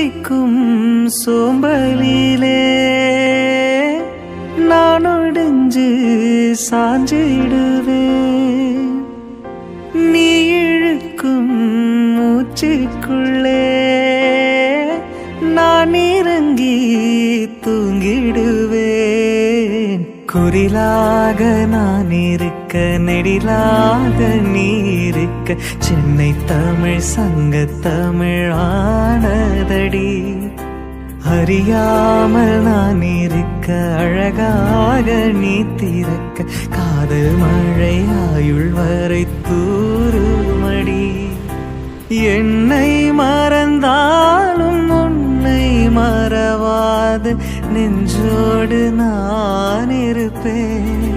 பிடிக்கும் சோம்பலிலே நான் ஒடிஞ்சு சாஞ்சிடுவேன் நீ இழுக்கும் மூச்சுக்குள்ளே நான் இறங்கி தூங்கிடுவேன் குரிலாக நான் இருக்க நெடிலாக நீ இருக்க சென்னை தமிழ் சங்க தமிழ் ஆனதடி அறியாமல் நான் இருக்க அழகாக நீ திறக்க காதல் மழை ஆயுள் வரை தூருமடி என்னை மறந்தாலும் உன்னை மறவாது நெஞ்சோடு நான் இருப்பேன்